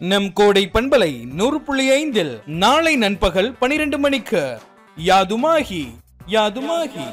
நம் கோடை பண்பலை நூறு புள்ளி ஐந்தில் நாளை நண்பகல் பனிரெண்டு மணிக்கு யாதுமாகி யாதுமாகி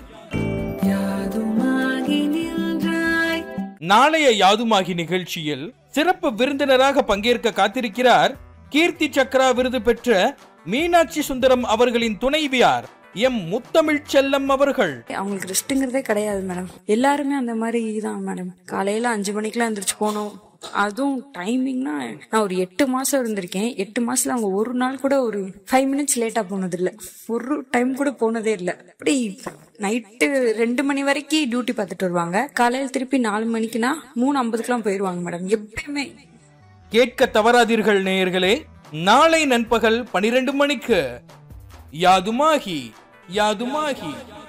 யாதுமாகி நின்றாய் நாளைய யாதுமாகி நிகழ்ச்சியில் சிறப்பு விருந்தினராக பங்கேற்க காத்திருக்கிறார் கீர்த்தி சக்ரா விருது பெற்ற மீனாட்சி சுந்தரம் அவர்களின் துணைவியார் எம் முத்தமிழ் செல்லம் அவர்கள் அவங்களுக்கு ரெஸ்ட்டுங்கிறதே கிடையாது மேடம் எல்லாருமே அந்த மாதிரி தான் மேடம் காலையில அஞ்சு மணிக்கெல்லாம் எந்திரிச்சு போகணும் அதுவும் டைமிங்னா நான் ஒரு எட்டு மாசம் இருந்திருக்கேன் எட்டு மாசத்துல அவங்க ஒரு நாள் கூட ஒரு ஃபைவ் மினிட்ஸ் லேட்டா போனது இல்ல ஒரு டைம் கூட போனதே இல்ல அப்படி நைட்டு ரெண்டு மணி வரைக்கும் டியூட்டி பார்த்துட்டு வருவாங்க காலையில திருப்பி நாலு மணிக்குனா மூணு ஐம்பதுக்குலாம் போயிருவாங்க மேடம் எப்பயுமே கேட்க தவறாதீர்கள் நேயர்களே நாளை நண்பகல் பனிரெண்டு மணிக்கு யாதுமாகி யாதுமாகி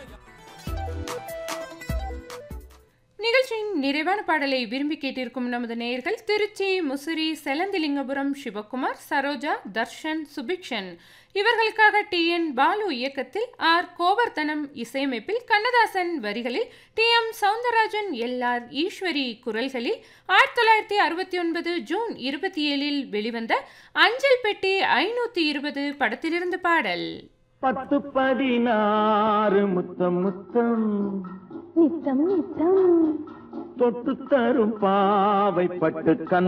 நிகழ்ச்சியின் நிறைவான பாடலை விரும்பி கேட்டிருக்கும் நமது நேயர்கள் திருச்சி முசிறி செலந்திலிங்கபுரம் சிவகுமார் சரோஜா தர்ஷன் சுபிக்ஷன் இவர்களுக்காக டி என் பாலு இயக்கத்தில் ஆர் கோவர்தனம் இசையமைப்பில் கண்ணதாசன் வரிகளில் T M Soundararajan L R Eswari குரல்களில் ஆயிரத்தி தொள்ளாயிரத்தி அறுபத்தி ஒன்பது ஜூன் இருபத்தி ஏழில் வெளிவந்த அஞ்சல் பெட்டி ஐநூத்தி இருபது படத்திலிருந்து பாடல் பத்து பதினாறு முத்தம் முத்தம் நித்தம் நித்தம் தொட்டு தரும் பாவை பட்டு கண்